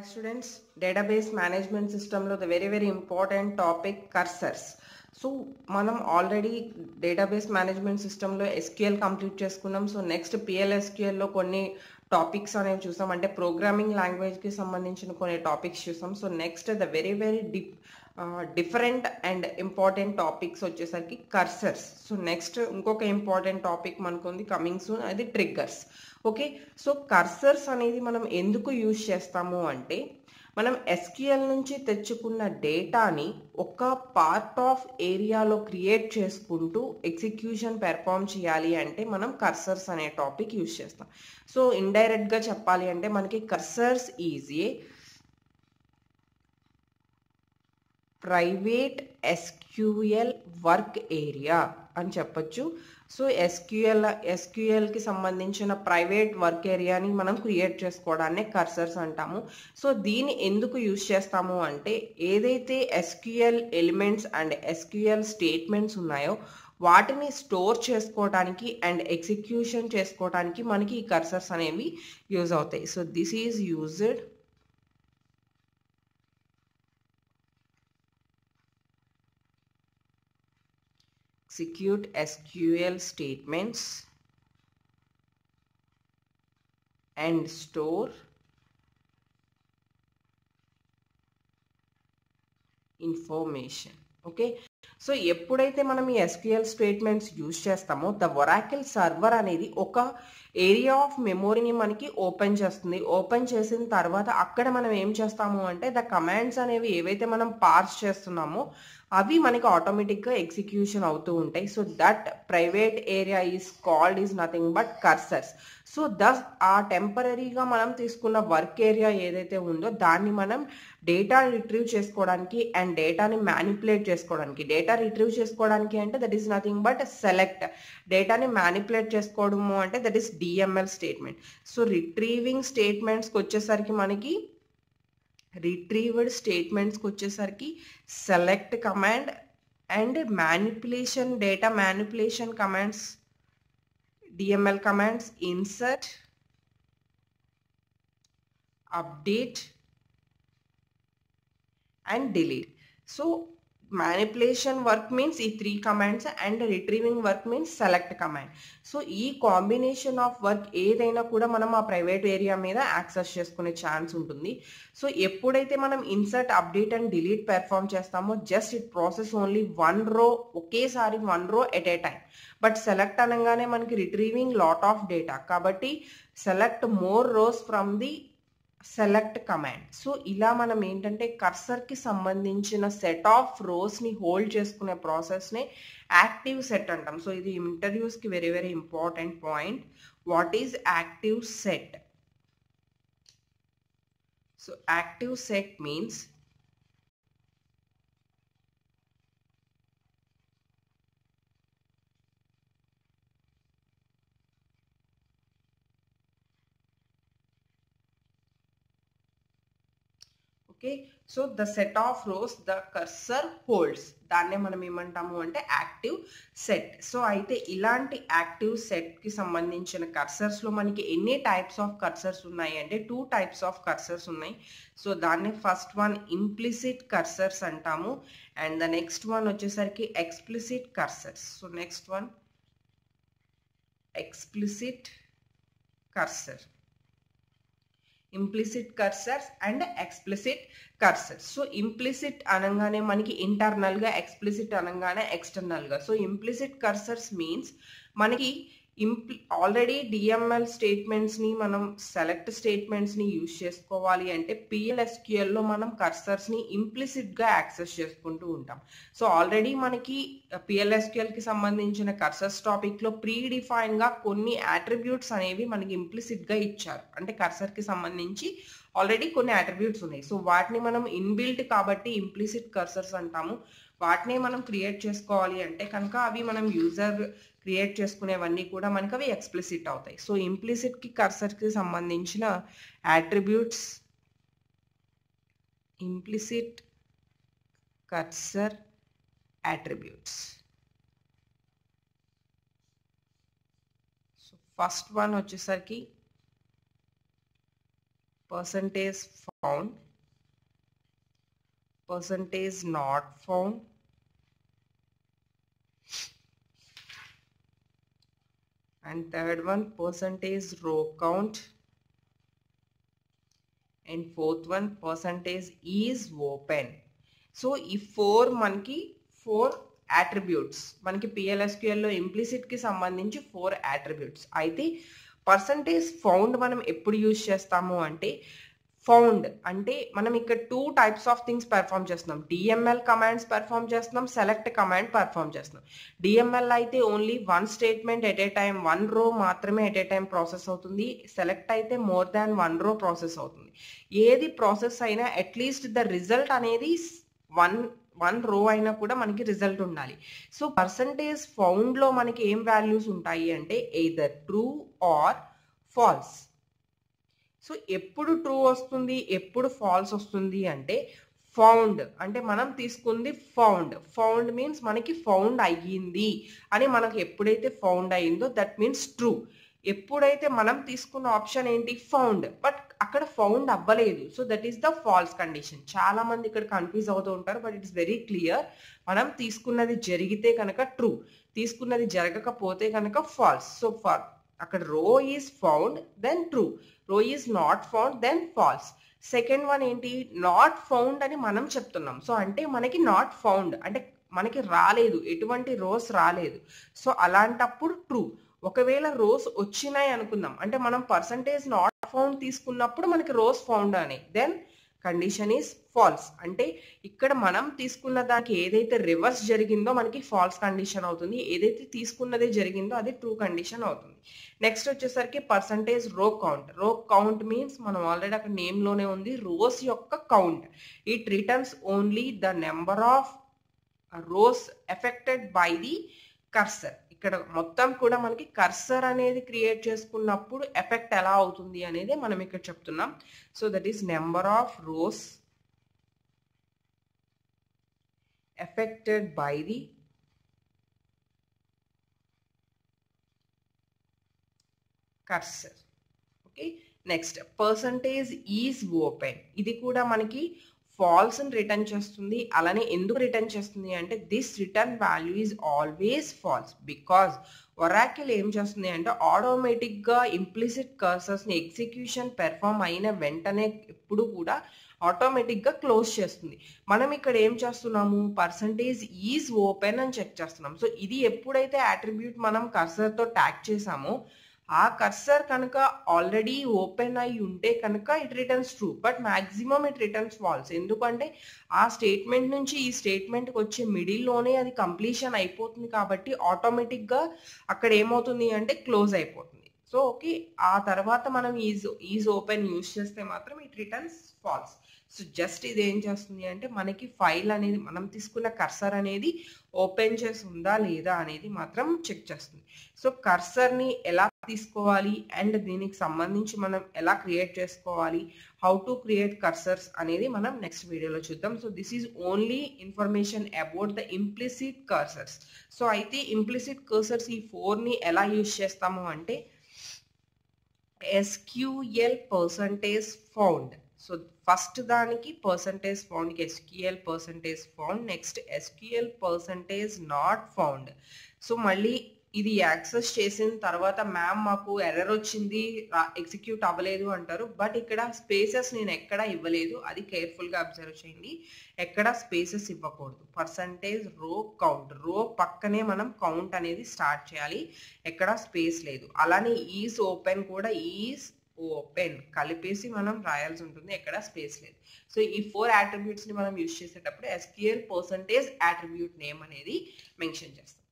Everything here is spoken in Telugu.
students database management system లో the very very important topic cursors so మనం ఆల్రెడీ డేటాబేస్ మేనేజ్మెంట్ సిస్టంలో ఎస్క్యూఎల్ కంప్లీట్ చేసుకున్నాం సో నెక్స్ట్ పిఎల్ఎస్క్యూఎల్లో కొన్ని టాపిక్స్ అనేవి చూసాం అంటే ప్రోగ్రామింగ్ లాంగ్వేజ్కి సంబంధించిన కొన్ని టాపిక్స్ చూసాం so next the very very dip different and important topics వచ్చేసరికి కర్సర్స్ సో నెక్స్ట్ ఇంకొక ఇంపార్టెంట్ టాపిక్ మనకు ఉంది కమింగ్ సూన్ అది ట్రిగ్గర్స్ ఓకే సో కర్సర్స్ అనేది మనం ఎందుకు యూజ్ చేస్తాము అంటే మనం ఎస్క్యూఎల్ నుంచి తెచ్చుకున్న డేటాని ఒక పార్ట్ ఆఫ్ ఏరియాలో క్రియేట్ చేసుకుంటూ ఎగ్జిక్యూషన్ పెర్ఫామ్ చేయాలి అంటే మనం కర్సర్స్ అనే టాపిక్ యూజ్ చేస్తాం సో ఇండైరెక్ట్గా చెప్పాలి అంటే మనకి cursors is private SQL work area అని చెప్పొచ్చు సో ఎస్క్యూఎల్ ఎస్క్యూఎల్కి సంబంధించిన ప్రైవేట్ వర్క్ ఏరియాని మనం క్రియేట్ చేసుకోవడాన్ని కర్సర్స్ అంటాము సో దీన్ని ఎందుకు యూజ్ చేస్తాము అంటే ఏదైతే SQL elements and SQL statements ఉన్నాయో వాటిని స్టోర్ చేసుకోవడానికి అండ్ ఎగ్జిక్యూషన్ చేసుకోవడానికి మనకి ఈ కర్సర్స్ అనేవి యూజ్ అవుతాయి so this is used execute SQL statements and store information okay so ఎప్పుడైతే మనం ఈ ఎస్క్యూఎల్ స్టేట్మెంట్స్ యూజ్ చేస్తామో ద వొరాకిల్ సర్వర్ అనేది ఒక ఏరియా ఆఫ్ మెమొరీని మనకి ఓపెన్ చేస్తుంది ఓపెన్ చేసిన తర్వాత అక్కడ మనం ఏం చేస్తాము అంటే ద కమాండ్స్ అనేవి ఏవైతే మనం పార్స్ చేస్తున్నామో అవి మనకి ఆటోమేటిక్గా ఎగ్జిక్యూషన్ అవుతూ ఉంటాయి so that private area is called is nothing but cursors so thus uh టెంపరీగా మనం తీసుకున్న వర్క్ ఏరియా ఏదైతే ఉందో దాన్ని మనం డేటా రిట్రీవ్ చేసుకోవడానికి అండ్ డేటాని మ్యానిపులేట్ చేసుకోవడానికి డేటా రిట్రీవ్ చేసుకోవడానికి అంటే that is nothing but select డేటాని మ్యానిపులేట్ చేసుకోవడము అంటే that is DML statement so retrieving స్టేట్మెంట్స్కి వచ్చేసరికి మనకి రిట్రీవ్డ్ స్టేట్మెంట్స్కి వచ్చేసరికి select command and manipulation data manipulation commands DML commands insert update and delete so manipulation work means ఈ three commands and retrieving work means select command so ఈ కాంబినేషన్ ఆఫ్ వర్క్ ఏదైనా కూడా మనం ఆ ప్రైవేట్ ఏరియా మీద యాక్సెస్ చేసుకునే ఛాన్స్ ఉంటుంది సో ఎప్పుడైతే మనం insert update and delete perform చేస్తామో just it process only one row ఒకేసారి one row at a time but select అనగానే మనకి రిట్రీవింగ్ లాట్ ఆఫ్ డేటా కాబట్టి select more rows from the select command so ఇలా మనం ఏంటంటే కర్సర్కి సంబంధించిన సెట్ ఆఫ్ రోస్ని హోల్డ్ చేసుకునే ప్రాసెస్ని యాక్టివ్ సెట్ అంటాం సో ఇది ఇంటర్వ్యూస్కి very very important point what is active set so active set means okay so the set of rows the cursor holds దాన్నే మనం ఏమంటాము అంటే యాక్టివ్ సెట్ సో అయితే ఇలాంటి యాక్టివ్ సెట్కి సంబంధించిన కర్సర్స్లో మనకి ఎన్ని టైప్స్ ఆఫ్ కర్సర్స్ ఉన్నాయి అంటే టూ టైప్స్ ఆఫ్ కర్సర్స్ ఉన్నాయి సో దాన్ని ఫస్ట్ వన్ ఇంప్లిసిట్ కర్సర్స్ అంటాము అండ్ ద నెక్స్ట్ వన్ వచ్చేసరికి explicit cursors so next one explicit cursor implicit cursors and explicit cursors so implicit అనగానే మనకి ఇంటర్నల్గా ఎక్స్ప్లిసిట్ అనగానే ఎక్స్టర్నల్గా సో ఇంప్లిసిట్ కర్సర్స్ మీన్స్ మనకి ఇంప్లి ఆల్రెడీ డిఎంఎల్ స్టేట్మెంట్స్ని మనం సెలెక్ట్ స్టేట్మెంట్స్ని యూజ్ చేసుకోవాలి అంటే పిఎల్ఎస్క్యూఎల్లో మనం కర్సర్స్ని ఇంప్లిసిట్గా యాక్సెస్ చేసుకుంటూ ఉంటాం సో ఆల్రెడీ మనకి పిఎల్ఎస్క్యూఎల్కి సంబంధించిన కర్సర్స్ టాపిక్లో ప్రీ డిఫైన్గా కొన్ని యాట్రిబ్యూట్స్ అనేవి మనకి ఇంప్లిసిట్గా ఇచ్చారు అంటే కర్సర్కి సంబంధించి ఆల్రెడీ కొన్ని అట్రిబ్యూట్స్ ఉన్నాయి సో వాటిని మనం ఇన్బిల్ట్ కాబట్టి ఇంప్లిసిట్ కర్సర్స్ అంటాము వాటిని మనం క్రియేట్ చేసుకోవాలి అంటే కనుక అవి మనం యూజర్ క్రియేట్ చేసుకునేవన్నీ కూడా మనకి అవి ఎక్స్ప్లిసిట్ అవుతాయి సో ఇంప్లిసిట్కి కర్సర్కి సంబంధించిన attributes implicit cursor attributes so first one వచ్చేసరికి percentage found percentage not found and third one percentage row count and fourth one percentage is open so ఈ ఫోర్ మనకి ఫోర్ అట్రిబ్యూట్స్ మనకి పిఎల్ఎస్క్యూఎల్లో ఇంప్లిసిట్కి సంబంధించి ఫోర్ అట్రిబ్యూట్స్ అయితే పర్సంటేజ్ ఫౌండ్ మనం ఎప్పుడు యూజ్ చేస్తాము అంటే ఫౌండ్ అంటే మనం ఇక్కడ two types of things perform చేస్తున్నాం డిఎంఎల్ కమాండ్స్ పెర్ఫామ్ చేస్తున్నాం సెలెక్ట్ కమాండ్ పెర్ఫామ్ చేస్తున్నాం డిఎంఎల్ అయితే only one statement at a time one row మాత్రమే ఎట్ ఏ టైం ప్రాసెస్ అవుతుంది సెలెక్ట్ అయితే more than one row process అవుతుంది ఏది ప్రాసెస్ అయినా అట్లీస్ట్ ద రిజల్ట్ అనేది వన్ వన్ రో అయినా కూడా మనకి రిజల్ట్ ఉండాలి సో పర్సంటేజ్ ఫౌండ్లో మనకి ఏం వాల్యూస్ ఉంటాయి అంటే either true or false so ఎప్పుడు ట్రూ వస్తుంది ఎప్పుడు ఫాల్స్ వస్తుంది అంటే ఫౌండ్ అంటే మనం తీసుకుంది ఫౌండ్ ఫౌండ్ మీన్స్ మనకి ఫౌండ్ అయ్యింది అని మనకి ఎప్పుడైతే ఫౌండ్ అయ్యిందో దట్ మీన్స్ ట్రూ ఎప్పుడైతే మనం తీసుకున్న ఆప్షన్ ఏంటి ఫౌండ్ బట్ అక్కడ ఫౌండ్ అవ్వలేదు so that is the false condition చాలా మంది ఇక్కడ కన్ఫ్యూజ్ అవుతూ ఉంటారు బట్ ఇట్స్ వెరీ క్లియర్ మనం తీసుకున్నది జరిగితే కనుక ట్రూ తీసుకున్నది జరగకపోతే కనుక ఫాల్స్ సో ఫార్ అక్కడ row is found then true row is not found then false second one ఏంటి నాట్ ఫౌండ్ అని మనం చెప్తున్నాం సో అంటే మనకి నాట్ ఫౌండ్ అంటే మనకి రాలేదు ఎటువంటి రోస్ రాలేదు సో అలాంటప్పుడు ట్రూ ఒకవేళ రోస్ వచ్చినాయి అనుకుందాం అంటే మనం పర్సంటేజ్ నాట్ ఫౌండ్ తీసుకున్నప్పుడు మనకి రోస్ ఫౌండ్ అని దెన్ కండిషన్ ఈస్ ఫాల్స్ అంటే ఇక్కడ మనం తీసుకున్న దానికి ఏదైతే రివర్స్ జరిగిందో మనకి ఫాల్స్ కండిషన్ అవుతుంది ఏదైతే తీసుకున్నదే జరిగిందో అది ట్రూ కండిషన్ అవుతుంది నెక్స్ట్ వచ్చేసరికి percentage row count row count means మనం ఆల్రెడీ అక్కడ నేమ్లోనే ఉంది రోస్ యొక్క కౌంట్ it returns only the number of rows affected by the cursor ఇక్కడ మొత్తం కూడా మనకి కర్సర్ అనేది క్రియేట్ చేసుకున్నప్పుడు ఎఫెక్ట్ ఎలా అవుతుంది అనేది మనం ఇక్కడ చెప్తున్నాం so that is number of rows affected by the cursor okay next percentage is open ఇది కూడా మనకి ఫాల్స్ రిటర్న్ చేస్తుంది అలానే ఎందుకు రిటర్న్ చేస్తుంది అంటే this return value is always false because Oracle ఏం చేస్తుంది అంటే ఆటోమేటిక్గా ఇంప్లిసిట్ కర్సర్స్ని ఎగ్జిక్యూషన్ పెర్ఫామ్ అయిన వెంటనే ఎప్పుడు కూడా ఆటోమేటిక్గా క్లోజ్ చేస్తుంది మనం ఇక్కడ ఏం చేస్తున్నాము పర్సంటేజ్ ఈజ్ ఓపెన్ అని చెక్ చేస్తున్నాం సో ఇది ఎప్పుడైతే అట్రిబ్యూట్ మనం కర్సర్తో ట్యాగ్ చేసామో ఆ కర్సర్ కనుక ఆల్రెడీ ఓపెన్ అయి ఉంటే కనుక it returns true but maximum it returns false ఎందుకంటే ఆ స్టేట్మెంట్ నుంచి ఈ స్టేట్మెంట్కి వచ్చే మిడిల్లోనే అది కంప్లీషన్ అయిపోతుంది కాబట్టి ఆటోమేటిక్గా అక్కడ ఏమవుతుంది అంటే క్లోజ్ అయిపోతుంది సో ఓకే ఆ తర్వాత మనం ఈజ్ ఈజ్ ఓపెన్ యూస్ చేస్తే మాత్రం it returns false so just ఇది ఏం చేస్తుంది అంటే మనకి ఫైల్ అనేది మనం తీసుకున్న కర్సర్ అనేది ఓపెన్ చేసి ఉందా లేదా అనేది మాత్రం చెక్ చేస్తుంది సో కర్సర్ని ఎలా తీసుకోవాలి అండ్ దీనికి సంబంధించి మనం ఎలా క్రియేట్ చేసుకోవాలి హౌ టు క్రియేట్ కర్సర్స్ అనేది మనం నెక్స్ట్ వీడియోలో చూద్దాం so this is only information about the implicit cursors so అయితే ఇంప్లిసిట్ కర్సర్స్ ఈ ఫోర్ని ఎలా యూజ్ చేస్తాము అంటే SQL percentage found so first దానికి పర్సంటేజ్ ఫౌండ్కి SQL percentage found next SQL percentage not found so మళ్ళీ ఇది యాక్సెస్ చేసిన తర్వాత మ్యామ్ మాకు ఎర్రర్ వచ్చింది ఎగ్జిక్యూట్ అవ్వలేదు అంటారు బట్ ఇక్కడ స్పేసెస్ నేను ఎక్కడ ఇవ్వలేదు అది కేర్ఫుల్గా అబ్జర్వ్ చేయండి ఎక్కడ స్పేసెస్ ఇవ్వకూడదు పర్సంటేజ్ రో కౌంట్ రో పక్కనే మనం కౌంట్ అనేది స్టార్ట్ చేయాలి ఎక్కడ స్పేస్ లేదు అలానే ఈజ్ ఓపెన్ కూడా ఈజ్ ఓపెన్ కలిపేసి మనం రాయాల్సి ఉంటుంది ఎక్కడ స్పేస్ లేదు సో ఈ ఫోర్ ని మనం యూజ్ చేసేటప్పుడు ఎస్క్యూఎల్ పర్సంటేజ్ అట్రిబ్యూట్ నేమ్ అనేది మెన్షన్ చేస్తాం